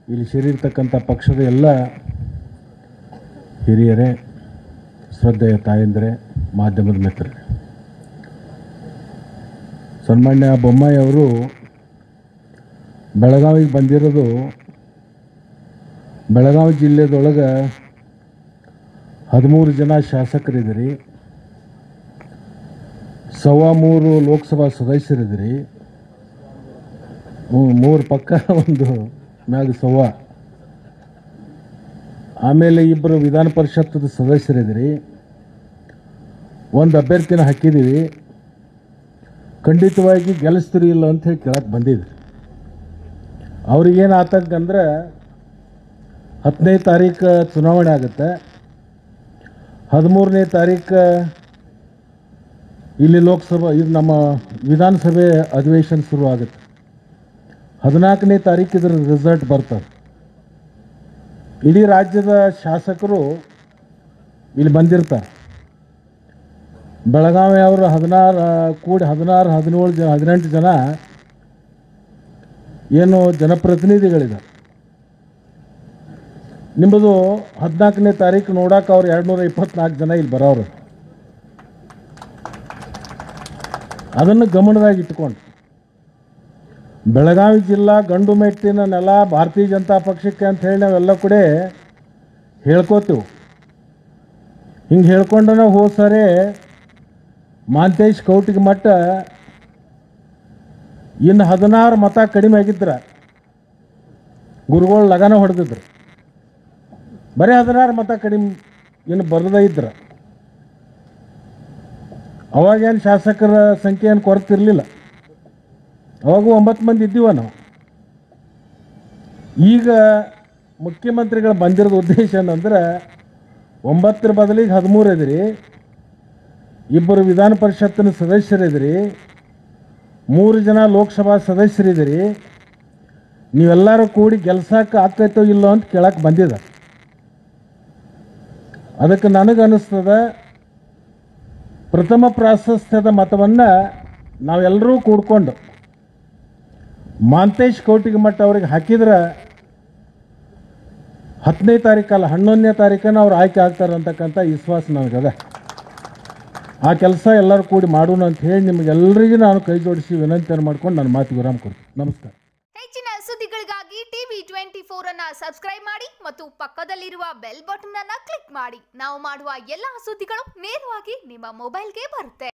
ಇಲ್ಲಿ ಸೇರಿರ್ತಕ್ಕಂಥ ಪಕ್ಷದ ಎಲ್ಲ ಹಿರಿಯರೇ ಶ್ರದ್ಧೆಯ ತಾಯಂದರೆ ಮಾಧ್ಯಮದ ಮಿತ್ರರೇ ಸನ್ಮಾನ್ಯ ಬೊಮ್ಮಾಯಿ ಅವರು ಬೆಳಗಾವಿಗೆ ಬಂದಿರೋದು ಬೆಳಗಾವಿ ಜಿಲ್ಲೆದೊಳಗೆ ಹದಿಮೂರು ಜನ ಶಾಸಕರಿದ್ದೀರಿ ಸವಾ ಮೂರು ಲೋಕಸಭಾ ಸದಸ್ಯರಿದ್ದೀರಿ ಮೂರು ಪಕ್ಕ ಒಂದು ಮ್ಯಾಗ ಸವಾ ಆಮೇಲೆ ಇಬ್ಬರು ವಿಧಾನ ಪರಿಷತ್ತದ ಸದಸ್ಯರಿದ್ದೀರಿ ಒಂದು ಅಭ್ಯರ್ಥಿನ ಹಾಕಿದ್ದೀವಿ ಖಂಡಿತವಾಗಿ ಗೆಲ್ಲಿಸ್ತೀರಿ ಇಲ್ಲ ಅಂತ ಹೇಳಿ ಕೇಳಕ್ಕೆ ಬಂದಿದ್ರಿ ಅವ್ರಿಗೇನು ಆತಂಕ ಅಂದ್ರೆ ಹತ್ತನೇ ತಾರೀಕು ಚುನಾವಣೆ ಆಗುತ್ತೆ ಹದಿಮೂರನೇ ತಾರೀಕು ಇಲ್ಲಿ ಲೋಕಸಭಾ ಇದು ನಮ್ಮ ವಿಧಾನಸಭೆ ಅಧಿವೇಶನ ಶುರು ಆಗುತ್ತೆ ಹದಿನಾಲ್ಕನೇ ತಾರೀಕು ಇದರ ರಿಸಲ್ಟ್ ಬರ್ತದೆ ಇಡೀ ರಾಜ್ಯದ ಶಾಸಕರು ಇಲ್ಲಿ ಬಂದಿರ್ತಾರೆ ಬೆಳಗಾವಿ ಅವರು ಹದಿನಾರು ಕೂಡಿ ಹದಿನಾರು ಹದಿನೇಳು ಜನ ಹದಿನೆಂಟು ಜನ ಏನು ಜನಪ್ರತಿನಿಧಿಗಳಿದ್ದಾರೆ ನಿಮ್ಮದು ಹದಿನಾಲ್ಕನೇ ತಾರೀಕು ನೋಡಕ್ಕೆ ಅವ್ರು ಎರಡು ನೂರ ಇಪ್ಪತ್ನಾಲ್ಕು ಜನ ಇಲ್ಲಿ ಬರೋರು ಅದನ್ನು ಗಮನದಾಗ ಇಟ್ಕೊಂಡು ಬೆಳಗಾವಿ ಜಿಲ್ಲಾ ಗಂಡು ಮೆಟ್ಟಿನ ನೆಲ ಭಾರತೀಯ ಜನತಾ ಪಕ್ಷಕ್ಕೆ ಅಂತ ಹೇಳಿ ನಾವೆಲ್ಲ ಕೂಡ ಹೇಳ್ಕೋತೀವಿ ಹಿಂಗೆ ಹೇಳ್ಕೊಂಡನ ಹೋದ ಸರಿ ಮಾಂತೇಶ್ ಕೌಟಿಗೆ ಮಟ್ಟ ಇನ್ನು ಹದಿನಾರು ಮತ ಕಡಿಮೆ ಆಗಿದ್ರ ಗುರುಗಳು ಲಗನ ಹೊಡೆದಿದ್ರು ಬರೀ ಹದಿನಾರು ಮತ ಕಡಿಮೆ ಇನ್ನು ಬರದೇ ಇದ್ರ ಅವಾಗೇನು ಶಾಸಕರ ಸಂಖ್ಯೆ ಏನು ಕೊರತಿರಲಿಲ್ಲ ಅವಾಗೂ ಒಂಬತ್ತು ಮಂದಿ ಇದ್ದೀವ ನಾವು ಈಗ ಮುಖ್ಯಮಂತ್ರಿಗಳು ಬಂದಿರೋದು ಉದ್ದೇಶ ಏನಂದ್ರೆ ಒಂಬತ್ತರ ಬದಲಿಗೆ ಹದಿಮೂರು ಇದಿರಿ ಇಬ್ಬರು ವಿಧಾನ ಪರಿಷತ್ತಿನ ಸದಸ್ಯರಿದ್ದೀರಿ ಮೂರು ಜನ ಲೋಕಸಭಾ ಸದಸ್ಯರಿದ್ದೀರಿ ನೀವೆಲ್ಲರೂ ಕೂಡಿ ಗೆಲ್ಸಕ್ಕೆ ಆಗ್ತೈತೋ ಇಲ್ಲೋ ಅಂತ ಕೇಳಕ್ಕೆ ಬಂದಿದೆ ಅದಕ್ಕೆ ನನಗನ್ನಿಸ್ತದ ಪ್ರಥಮ ಪ್ರಾಶಸ್ತ್ಯದ ಮತವನ್ನು ನಾವೆಲ್ಲರೂ ಕೂಡ್ಕೊಂಡು ಮಾಂತೇಶ್ ಕೌಟಿಗೆ ಮಟ್ಟ ಅವ್ರಿಗೆ ಹಾಕಿದ್ರೆ ಹತ್ತನೇ ತಾರೀಕಲ್ಲ ಹನ್ನೊಂದನೇ ತಾರೀಕನ್ನು ಅವ್ರು ಆಯ್ಕೆ ಆಗ್ತಾರೆ ಅಂತಕ್ಕಂಥ ವಿಶ್ವಾಸ ನನಗದ ಆ ಕೆಲಸ ಎಲ್ಲರೂ ಕೂಡಿ ಮಾಡೋಣ ಅಂತ ಹೇಳಿ ನಿಮಗೆಲ್ಲರಿಗೂ ನಾನು ಕೈ ಜೋಡಿಸಿ ವಿನಂತಿಯನ್ನು ಮಾಡ್ಕೊಂಡು ನನ್ನ ಮಾತು ವಿರಾಮ ಕೊಡ್ತೀನಿ ನಮಸ್ಕಾರ ಹೆಚ್ಚಿನ ಸುದ್ದಿಗಳಿಗಾಗಿ ಟಿವಿ ಟ್ವೆಂಟಿ ಫೋರ್ ಅನ್ನ ಸಬ್ಸ್ಕ್ರೈಬ್ ಮಾಡಿ ಮತ್ತು ಪಕ್ಕದಲ್ಲಿರುವ ಬೆಲ್ ಬಟನ್ ಅನ್ನ ಕ್ಲಿಕ್ ಮಾಡಿ ನಾವು ಮಾಡುವ ಎಲ್ಲಾ ಸುದ್ದಿಗಳು ನೇರವಾಗಿ ನಿಮ್ಮ ಮೊಬೈಲ್ಗೆ ಬರುತ್ತೆ